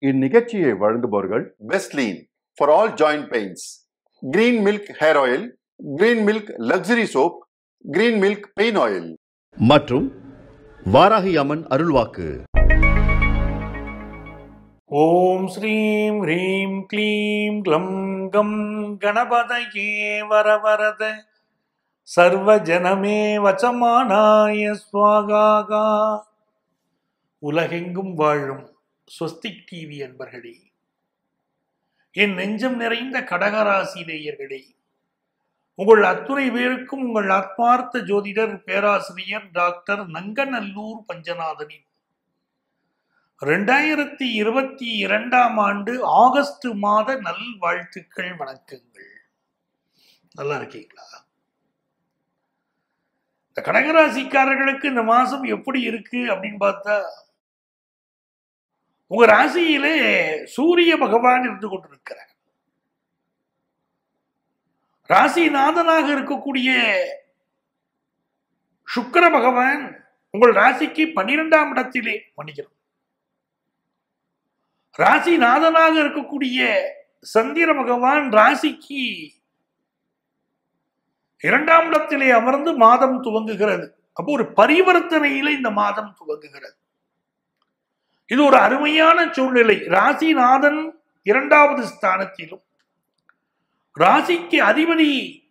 இந்நிகழ்ச்சியை வழங்குபவர்கள் Bestlean for all joint pains green milk hair oil green milk luxury soap green milk pain oil மற்றும் வாராகி அம்மன் அருள்வாக்கு ஓம் ஸ்ரீம் ஹ்ரீம் க்ளீம் க்ளம் கம் கணபதயே வரவரத சர்வஜனமே வச்சமானாய ஸ்வாகாகா உலகெங்கும் வாழும் ஸ்வஸ்திக் டிவி அன்பர்களே என் நெஞ்சம் நிறைந்த கடகராசி நேயர்களே உங்கள் அத்துணை பேருக்கும் உங்கள் ஆத்மார்த்த ஜோதிடர் பேராசிரியர் டாக்டர் நங்கநல்லூர் பஞ்சநாதனின் ரெண்டாயிரத்தி இருபத்தி இரண்டாம் ஆண்டு ஆகஸ்ட் மாத நல்வாழ்த்துக்கள் வணக்கங்கள் நல்லா இருக்கீங்களா இந்த கடகராசிக்காரர்களுக்கு இந்த மாசம் எப்படி இருக்கு அப்படின்னு பார்த்தா உங்க ராசியிலே சூரிய பகவான் இருந்து கொண்டிருக்கிறார் ராசிநாதனாக இருக்கக்கூடிய சுக்கிர பகவான் உங்கள் ராசிக்கு பன்னிரெண்டாம் இடத்திலே மன்னிக்கிறோம் ராசிநாதனாக இருக்கக்கூடிய சந்திர பகவான் ராசிக்கு இரண்டாம் இடத்திலே அமர்ந்து மாதம் துவங்குகிறது அப்போ ஒரு பரிவர்த்தனையில இந்த மாதம் துவங்குகிறது இது ஒரு அருமையான சூழ்நிலை ராசிநாதன் இரண்டாவது ஸ்தானத்திலும் ராசிக்கு அதிபதி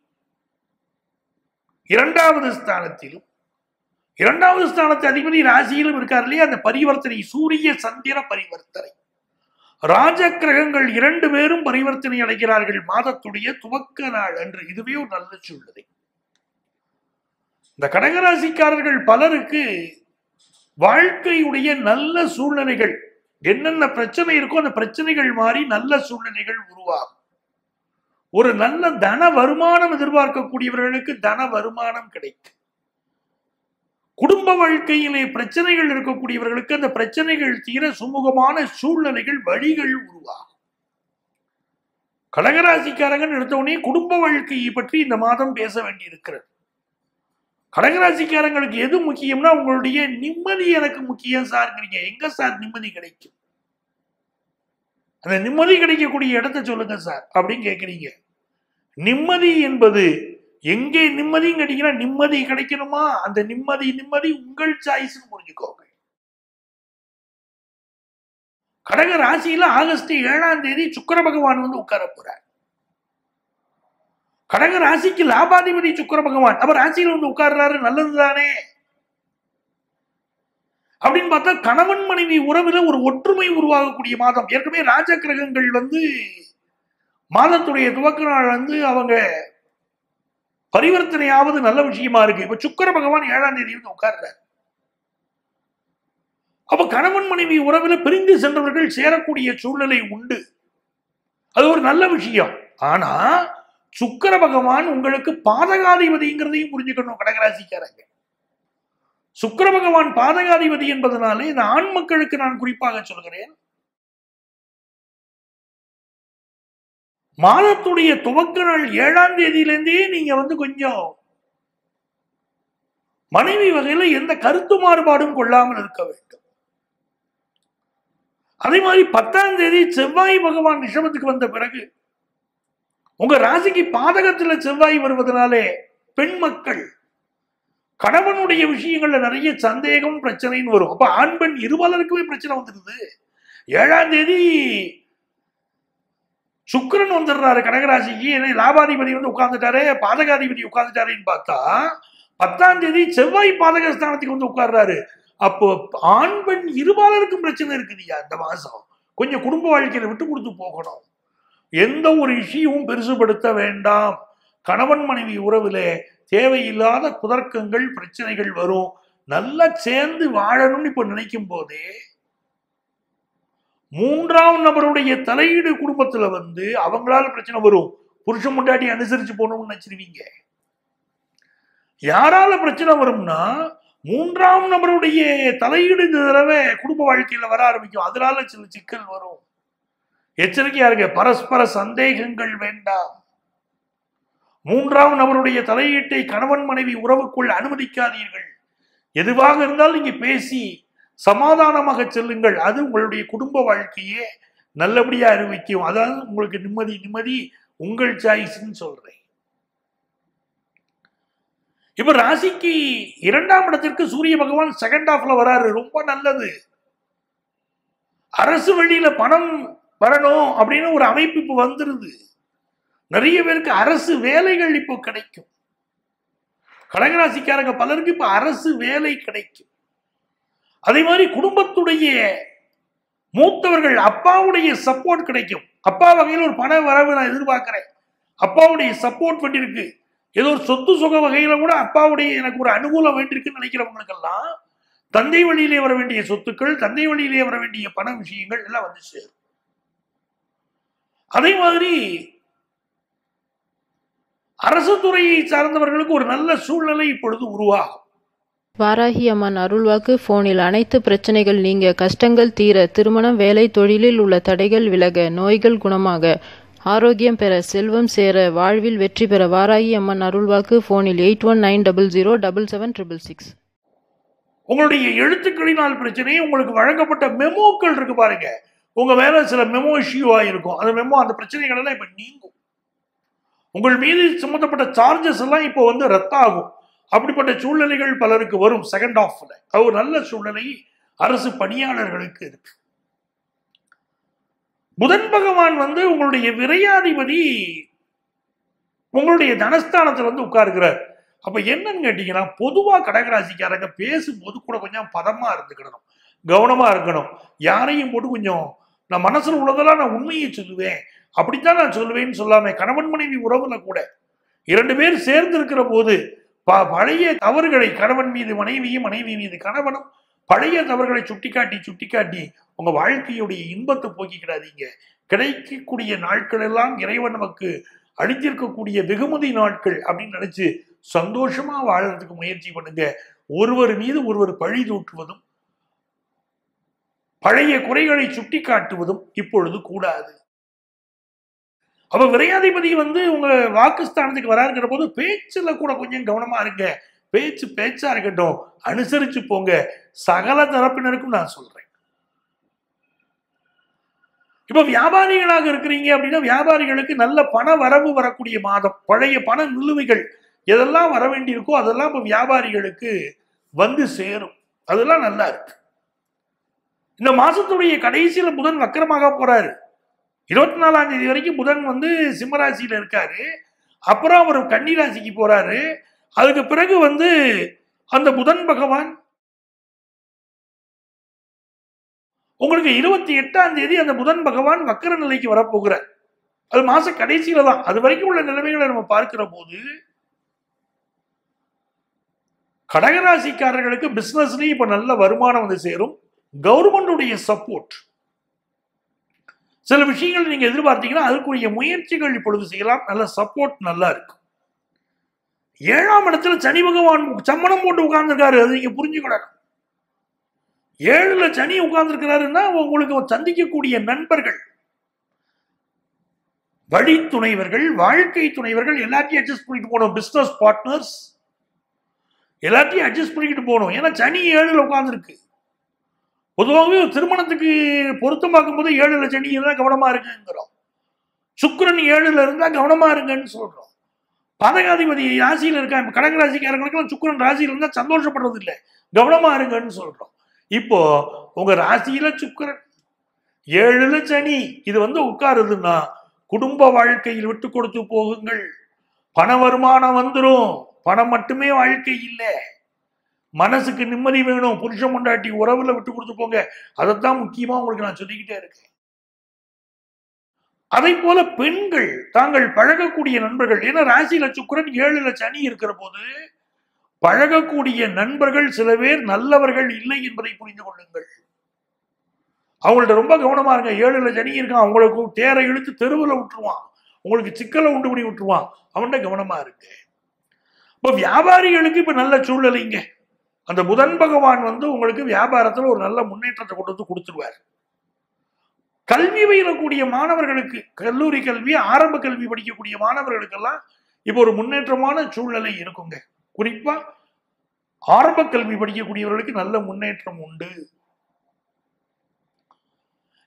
இரண்டாவது ஸ்தானத்திலும் இரண்டாவது ஸ்தானத்து அதிபதி ராசியிலும் இருக்கார் இல்லையா அந்த பரிவர்த்தனை சூரிய சந்திர பரிவர்த்தனை ராஜ கிரகங்கள் இரண்டு பேரும் பரிவர்த்தனை அடைகிறார்கள் மாதத்துடைய துவக்க நாள் அன்று இதுவே ஒரு நல்ல சூழ்நிலை இந்த கடகராசிக்காரர்கள் பலருக்கு வாழ்க்கையுடைய நல்ல சூழ்நிலைகள் என்னென்ன பிரச்சனை இருக்கோ அந்த பிரச்சனைகள் மாறி நல்ல சூழ்நிலைகள் உருவாகும் ஒரு நல்ல தன வருமானம் எதிர்பார்க்கக்கூடியவர்களுக்கு தன வருமானம் கிடைக்கும் குடும்ப வாழ்க்கையிலே பிரச்சனைகள் இருக்கக்கூடியவர்களுக்கு அந்த பிரச்சனைகள் தீர சுமூகமான சூழ்நிலைகள் வழிகள் உருவாகும் கடகராசிக்காரங்கன்னு எடுத்தவுடனே குடும்ப வாழ்க்கையை பற்றி இந்த மாதம் பேச வேண்டியிருக்கிறது கடகராசிக்காரங்களுக்கு எது முக்கியம்னா உங்களுடைய நிம்மதி எனக்கு முக்கியம் சார்ங்கிறீங்க எங்க சார் நிம்மதி கிடைக்கும் அந்த நிம்மதி கிடைக்கக்கூடிய இடத்த சொல்லுங்க சார் அப்படின்னு கேட்குறீங்க நிம்மதி என்பது எங்கே நிம்மதின்னு கேட்டீங்கன்னா நிம்மதி கிடைக்கணுமா அந்த நிம்மதி நிம்மதி உங்கள் சாய்ஸ்னு புரிஞ்சுக்கோங்க கடக ராசியில ஆகஸ்ட் ஏழாம் தேதி சுக்கர பகவான் வந்து உட்கார போறார் கடக ராசிக்கு லாபாதிபதி சுக்கர பகவான் அவர் ராசியில வந்து உட்கார்றாரு நல்லது தானே அப்படின்னு பார்த்தா கணவன் மனைவி உறவுல ஒரு ஒற்றுமை உருவாகக்கூடிய மாதம் ஏற்கனவே ராஜ கிரகங்கள் வந்து மாதத்துடைய துவக்க நாள் வந்து அவங்க பரிவர்த்தனையாவது நல்ல விஷயமா இருக்கு இப்ப சுக்கர பகவான் ஏழாம் தேதி வந்து உட்கார்றார் அப்ப கணவன் மனைவி உறவுல பிரிந்து சென்றவர்கள் சேரக்கூடிய சூழ்நிலை உண்டு அது ஒரு நல்ல விஷயம் ஆனா சுக்கர பகவான் உங்களுக்கு பாதகாதிபதிங்கிறதையும் புரிஞ்சுக்கணும் கடகராசிக்காரங்க சுக்கர பகவான் பாதகாதிபதி என்பதனாலே இந்த ஆண் மக்களுக்கு நான் குறிப்பாக சொல்கிறேன் மாதத்துடைய துவக்க நாள் ஏழாம் தேதியிலேருந்தே நீங்க வந்து கொஞ்சம் மனைவி வகையில எந்த கருத்து மாறுபாடும் கொள்ளாமல் இருக்க வேண்டும் அதே மாதிரி பத்தாம் தேதி செவ்வாய் பகவான் ரிஷபத்துக்கு வந்த பிறகு உங்க ராசிக்கு பாதகத்துல செவ்வாய் வருவதனாலே பெண் மக்கள் கணவனுடைய விஷயங்கள்ல நிறைய சந்தேகம் பிரச்சனைன்னு வரும் அப்ப ஆண் பெண் இருபாலருக்குமே பிரச்சனை வந்துருது ஏழாம் தேதி சுக்கிரன் வந்துடுறாரு கடகராசிக்கு ஏன்னா லாபாதிபதி வந்து உட்கார்ந்துட்டாரு பாதகாதிபதி உட்கார்ந்துட்டாருன்னு பார்த்தா பத்தாம் தேதி செவ்வாய் பாதகஸ்தானத்துக்கு வந்து உட்கார்றாரு அப்போ ஆண் பெண் இருபாலருக்கும் பிரச்சனை இருக்குதுயா இந்த மாசம் கொஞ்சம் குடும்ப வாழ்க்கையில விட்டு கொடுத்து போகணும் எந்த ஒரு இஷ்யூவும் பெருசுபடுத்த வேண்டாம் கணவன் மனைவி உறவுல தேவையில்லாத குதர்க்கங்கள் பிரச்சனைகள் வரும் நல்லா சேர்ந்து வாழணும்னு இப்ப நினைக்கும் போதே மூன்றாம் நபருடைய தலையீடு குடும்பத்துல வந்து அவங்களால பிரச்சனை வரும் புருஷன் முண்டாட்டி அனுசரிச்சு போகணும்னு நினைச்சிருவீங்க யாரால பிரச்சனை வரும்னா மூன்றாம் நபருடைய தலையீடு இந்த தடவை குடும்ப வாழ்க்கையில வர ஆரம்பிக்கும் அதனால சில சிக்கல் வரும் எச்சரிக்கையா இருக்க பரஸ்பர சந்தேகங்கள் வேண்டாம் மூன்றாம் நபருடைய தலையீட்டை கணவன் மனைவி உறவுக்குள் அனுமதிக்காதீர்கள் எதுவாக இருந்தாலும் நீங்க பேசி சமாதானமாக செல்லுங்கள் அது உங்களுடைய குடும்ப வாழ்க்கையே நல்லபடியா அறிவிக்கும் அதாவது உங்களுக்கு நிம்மதி நிம்மதி உங்கள் சாய்ஸ்ன்னு சொல்றேன் இப்ப ராசிக்கு இரண்டாம் இடத்திற்கு சூரிய பகவான் செகண்ட் ஹாஃப்ல வராரு ரொம்ப நல்லது அரசு வழியில பணம் வரணும் அப்படின்னு ஒரு அமைப்பு இப்போ வந்துருது நிறைய பேருக்கு அரசு வேலைகள் இப்போ கிடைக்கும் கடகராசிக்காரங்க பலருக்கு இப்ப அரசு வேலை கிடைக்கும் அதே மாதிரி குடும்பத்துடைய மூத்தவர்கள் அப்பாவுடைய சப்போர்ட் கிடைக்கும் அப்பா வகையில் ஒரு பண வரவு நான் எதிர்பார்க்கிறேன் அப்பாவுடைய சப்போர்ட் வேண்டியிருக்கு ஏதோ ஒரு சொத்து சுக வகையில கூட அப்பாவுடைய எனக்கு ஒரு அனுகூலம் வேண்டியிருக்குன்னு நினைக்கிறவங்களுக்கெல்லாம் தந்தை வழியிலே வர வேண்டிய சொத்துக்கள் தந்தை வழியிலே வர வேண்டிய பண விஷயங்கள் எல்லாம் வந்து சேரும் அதே மாதிரி அரசு துறையை சார்ந்தவர்களுக்கு ஒரு நல்ல சூழ்நிலை இப்பொழுது உருவாகும் வாராகி அம்மன் அருள்வாக்கு போனில் அனைத்து பிரச்சனைகள் நீங்க கஷ்டங்கள் தீர திருமணம் வேலை தொழிலில் உள்ள தடைகள் விலக நோய்கள் குணமாக ஆரோக்கியம் பெற செல்வம் சேர வாழ்வில் வெற்றி பெற வாராகி அம்மன் அருள்வாக்கு போனில் eight one nine double zero double seven triple six உங்களுடைய எழுத்துக்களினால் பிரச்சனை உங்களுக்கு வழங்கப்பட்ட மெமோக்கள் இருக்கு பாருங்க உங்க மேல சில மெமோ இஷ்யூ ஆயிருக்கும் அந்த மெமோ அந்த பிரச்சனைகள் எல்லாம் இப்ப நீங்கும் உங்கள் மீது சம்பந்தப்பட்ட சார்ஜஸ் எல்லாம் இப்போ வந்து ரத்தாகும் அப்படிப்பட்ட சூழ்நிலைகள் பலருக்கு வரும் செகண்ட் ஆஃப்ல அது ஒரு நல்ல சூழ்நிலை அரசு பணியாளர்களுக்கு இருக்கு புதன் பகவான் வந்து உங்களுடைய விரையாதிபதி உங்களுடைய தனஸ்தானத்துல வந்து உட்காருகிறார் அப்ப என்னன்னு கேட்டீங்கன்னா பொதுவா கடகராசிக்காரங்க பேசும்போது கூட கொஞ்சம் பதமா இருந்துக்கிடணும் கவனமா இருக்கணும் யாரையும் போட்டு கொஞ்சம் நான் மனசுல உள்ளதெல்லாம் நான் உண்மையை சொல்லுவேன் அப்படித்தான் நான் சொல்லுவேன்னு சொல்லாம கணவன் மனைவி உறவுல கூட இரண்டு பேர் சேர்ந்து இருக்கிற போது ப- பழைய தவறுகளை கணவன் மீது மனைவியும் மனைவி மீது கணவனும் பழைய தவறுகளை சுட்டிக்காட்டி சுட்டிக்காட்டி உங்க வாழ்க்கையுடைய இன்பத்தை போக்கிக்கிடாதீங்க கிடைக்கக்கூடிய நாட்கள் எல்லாம் இறைவன் நமக்கு அளித்திருக்கக்கூடிய வெகுமதி நாட்கள் அப்படின்னு நினைச்சு சந்தோஷமா வாழறதுக்கு முயற்சி பண்ணுங்க ஒருவர் மீது ஒருவர் பழி தூற்றுவதும் பழைய குறைகளை சுட்டிக்காட்டுவதும் இப்பொழுது கூடாது அப்ப விரையாதிபதி வந்து உங்க வாக்குஸ்தானத்துக்கு வராருங்கிற போது பேச்சுல கூட கொஞ்சம் கவனமா இருங்க பேச்சு பேச்சா இருக்கட்டும் அனுசரிச்சு போங்க சகல தரப்பினருக்கும் நான் சொல்றேன் இப்ப வியாபாரிகளாக இருக்கிறீங்க அப்படின்னா வியாபாரிகளுக்கு நல்ல பண வரவு வரக்கூடிய மாதம் பழைய பண நிலுவைகள் எதெல்லாம் வர வேண்டியிருக்கோ அதெல்லாம் இப்ப வியாபாரிகளுக்கு வந்து சேரும் அதெல்லாம் நல்லா இருக்கு இந்த மாசத்துடைய கடைசியில புதன் வக்கரமாக போறாரு இருபத்தி நாலாம் தேதி வரைக்கும் புதன் வந்து சிம்மராசியில இருக்காரு அப்புறம் அவர் கன்னிராசிக்கு போறாரு அதுக்கு பிறகு வந்து அந்த புதன் பகவான் உங்களுக்கு இருபத்தி எட்டாம் தேதி அந்த புதன் பகவான் வக்கர நிலைக்கு வரப்போகிறார் அது மாச கடைசியில தான் அது வரைக்கும் உள்ள நிலைமைகளை நம்ம பார்க்கிற போது கடகராசிக்காரர்களுக்கு பிசினஸ்லயும் இப்ப நல்ல வருமானம் வந்து சேரும் கவர்மெண்டுடைய சப்போர்ட் சில விஷயங்கள் நீங்க எதிர்பார்த்தீங்கன்னா அதுக்குரிய முயற்சிகள் இப்பொழுது செய்யலாம் நல்ல சப்போர்ட் நல்லா இருக்கு ஏழாம் இடத்துல சனி பகவான் சம்மணம் போட்டு உட்கார்ந்துருக்காரு அது நீங்க புரிஞ்சுக்கணும் ஏழுல சனி உட்கார்ந்துருக்கிறாருன்னா உங்களுக்கு சந்திக்கக்கூடிய நண்பர்கள் வழி துணைவர்கள் வாழ்க்கை துணைவர்கள் எல்லாத்தையும் அட்ஜஸ்ட் பண்ணிட்டு போகணும் பிசினஸ் பார்ட்னர்ஸ் எல்லாத்தையும் அட்ஜஸ்ட் பண்ணிக்கிட்டு போகணும் ஏன்னா சனி ஏழுல உட்கார்ந்துருக்கு பொதுவாகவே ஒரு திருமணத்துக்கு பொருத்தம் பார்க்கும்போது ஏழுல சனி இருந்தா கவனமா இருக்குங்கிறோம் சுக்கிரன் ஏழுல இருந்தா கவனமா இருங்கன்னு சொல்றோம் பதகாதிபதி ராசியில இருக்கா இப்ப கடக ராசிக்காரங்களுக்கெல்லாம் சுக்கிரன் ராசியில இருந்தா சந்தோஷப்படுறது இல்லை கவனமா இருங்கன்னு சொல்றோம் இப்போ உங்க ராசியில சுக்கிரன் ஏழுல சனி இது வந்து உட்காருதுன்னா குடும்ப வாழ்க்கையில் விட்டு கொடுத்து போகுங்கள் பண வருமானம் வந்துரும் பணம் மட்டுமே வாழ்க்கை இல்லை மனசுக்கு நிம்மதி வேணும் புருஷன் பொண்டாட்டி உறவுல விட்டு கொடுத்து போங்க அதைத்தான் முக்கியமா உங்களுக்கு நான் சொல்லிக்கிட்டே இருக்கேன் அதை போல பெண்கள் தாங்கள் பழகக்கூடிய நண்பர்கள் ஏன்னா ராசியில சுக்கிரன் ஏழுல சனி இருக்கிற போது பழகக்கூடிய நண்பர்கள் சில பேர் நல்லவர்கள் இல்லை என்பதை புரிந்து கொள்ளுங்கள் அவங்கள்ட்ட ரொம்ப கவனமா இருங்க ஏழுல சனி இருக்கான் அவங்களுக்கு தேரை இழுத்து தெருவில் விட்டுருவான் உங்களுக்கு சிக்கலை உண்டு பண்ணி விட்டுருவான் அவன்கிட்ட கவனமா இருக்கு இப்போ வியாபாரிகளுக்கு இப்ப நல்ல சூழ்நிலைங்க அந்த புதன் பகவான் வந்து உங்களுக்கு வியாபாரத்துல ஒரு நல்ல முன்னேற்றத்தை கொண்டு வந்து கொடுத்துருவார் கல்வி பயிலக்கூடிய மாணவர்களுக்கு கல்லூரி கல்வி ஆரம்ப கல்வி படிக்கக்கூடிய மாணவர்களுக்கெல்லாம் இப்போ ஒரு முன்னேற்றமான சூழ்நிலை இருக்குங்க குறிப்பா ஆரம்ப கல்வி படிக்கக்கூடியவர்களுக்கு நல்ல முன்னேற்றம் உண்டு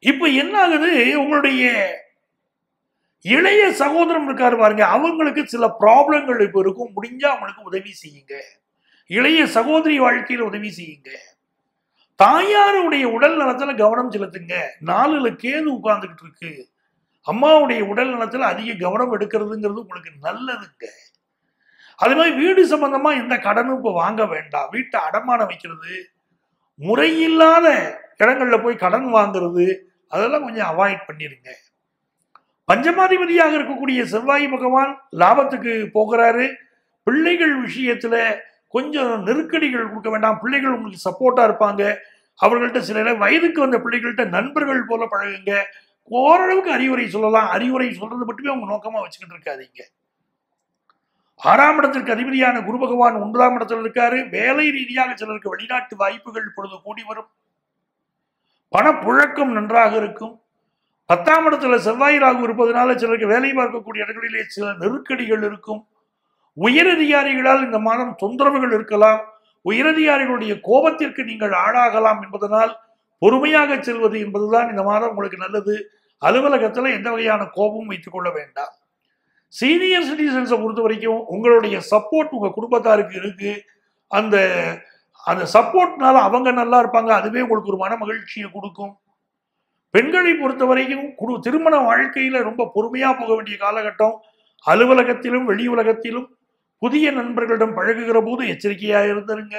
இப்ப என்ன ஆகுது உங்களுடைய இளைய சகோதரன் இருக்காரு பாருங்க அவங்களுக்கு சில ப்ராப்ளங்கள் இப்ப இருக்கும் முடிஞ்சா அவங்களுக்கு உதவி செய்யுங்க இளைய சகோதரி வாழ்க்கையில உதவி செய்யுங்க தாயாருடைய உடல் நலத்துல கவனம் செலுத்துங்க நாலுல கேது உட்கார்ந்துகிட்டு இருக்கு அம்மாவுடைய உடல் நலத்துல அதிக கவனம் எடுக்கிறதுங்கிறது உங்களுக்கு நல்லதுங்க அது மாதிரி வீடு சம்பந்தமா எந்த கடனும் இப்ப வாங்க வேண்டாம் வீட்டை அடமானம் வைக்கிறது முறையில்லாத இடங்கள்ல போய் கடன் வாங்குறது அதெல்லாம் கொஞ்சம் அவாய்ட் பண்ணிருங்க பஞ்சமாதிபதியாக இருக்கக்கூடிய செவ்வாய் பகவான் லாபத்துக்கு போகிறாரு பிள்ளைகள் விஷயத்துல கொஞ்சம் நெருக்கடிகள் கொடுக்க வேண்டாம் பிள்ளைகள் உங்களுக்கு சப்போர்ட்டா இருப்பாங்க அவர்கள்ட்ட சில நேரம் வயதுக்கு வந்த பிள்ளைகள்கிட்ட நண்பர்கள் போல பழகுங்க ஓரளவுக்கு அறிவுரை சொல்லலாம் அறிவுரை சொல்றது மட்டுமே உங்க நோக்கமா வச்சுக்கிட்டு இருக்காதீங்க ஆறாம் இடத்திற்கு அதிபதியான குரு பகவான் ஒன்பதாம் இடத்துல இருக்காரு வேலை ரீதியாக சிலருக்கு வெளிநாட்டு வாய்ப்புகள் இப்பொழுது கூடி வரும் பணப்புழக்கம் நன்றாக இருக்கும் பத்தாம் இடத்துல செவ்வாய் ராகு இருப்பதனால சிலருக்கு வேலை பார்க்கக்கூடிய இடங்களிலே சில நெருக்கடிகள் இருக்கும் உயரதிகாரிகளால் இந்த மாதம் தொந்தரவுகள் இருக்கலாம் உயரதிகாரிகளுடைய கோபத்திற்கு நீங்கள் ஆளாகலாம் என்பதனால் பொறுமையாக செல்வது என்பதுதான் இந்த மாதம் உங்களுக்கு நல்லது அலுவலகத்துல எந்த வகையான கோபமும் வைத்துக் கொள்ள வேண்டாம் சீனியர் சிட்டிசன்ஸை பொறுத்த வரைக்கும் உங்களுடைய சப்போர்ட் உங்க குடும்பத்தாருக்கு இருக்கு அந்த அந்த சப்போர்ட்னால அவங்க நல்லா இருப்பாங்க அதுவே உங்களுக்கு ஒரு மன மகிழ்ச்சியை கொடுக்கும் பெண்களை பொறுத்த வரைக்கும் குடு திருமண வாழ்க்கையில ரொம்ப பொறுமையா போக வேண்டிய காலகட்டம் அலுவலகத்திலும் வெளி உலகத்திலும் புதிய நண்பர்களிடம் பழகுகிற போது எச்சரிக்கையா இருந்துருங்க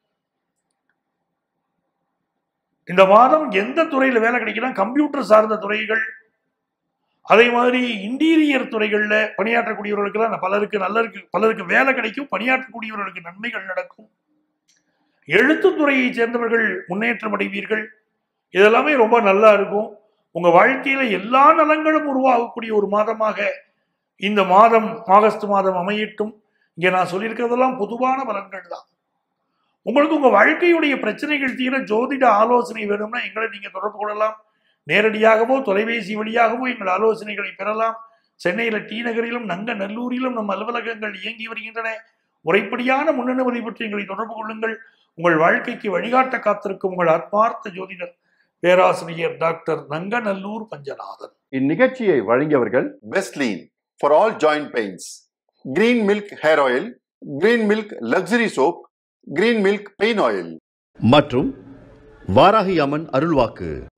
இந்த மாதம் எந்த துறையில வேலை கிடைக்கலாம் கம்ப்யூட்டர் சார்ந்த துறைகள் அதே மாதிரி இன்டீரியர் துறைகள்ல பணியாற்றக்கூடியவர்களுக்கெல்லாம் பலருக்கு நல்ல இருக்கு பலருக்கு வேலை கிடைக்கும் பணியாற்றக்கூடியவர்களுக்கு நன்மைகள் நடக்கும் எழுத்துத்துறையை சேர்ந்தவர்கள் முன்னேற்றம் அடைவீர்கள் இதெல்லாமே ரொம்ப நல்லா இருக்கும் உங்க வாழ்க்கையில எல்லா நலங்களும் உருவாகக்கூடிய ஒரு மாதமாக இந்த மாதம் ஆகஸ்ட் மாதம் அமையட்டும் இங்க நான் சொல்லியிருக்கிறதெல்லாம் பொதுவான பலன்கள் தான் உங்களுக்கு உங்க வாழ்க்கையுடைய பிரச்சனைகள் தீர ஜோதிட ஆலோசனை வேணும்னா எங்களை நீங்க தொடர்பு கொள்ளலாம் நேரடியாகவோ தொலைபேசி வழியாகவோ எங்கள் ஆலோசனைகளை பெறலாம் சென்னையில டி நகரிலும் நங்க நல்லூரிலும் நம் அலுவலகங்கள் இயங்கி வருகின்றன முறைப்படியான முன்னனுமதி பற்றி எங்களை தொடர்பு கொள்ளுங்கள் உங்கள் வாழ்க்கைக்கு வழிகாட்ட காத்திருக்கும் உங்கள் ஆத்மார்த்த ஜோதிடர் பேராசிரியர் டாக்டர் நங்கநல்லூர் பஞ்சநாதன் இந்நிகழ்ச்சியை வழங்கியவர்கள் Bestlean for all joint pains green milk hair oil green milk luxury soap green milk pain oil மற்றும் வாராகி அம்மன் அருள்வாக்கு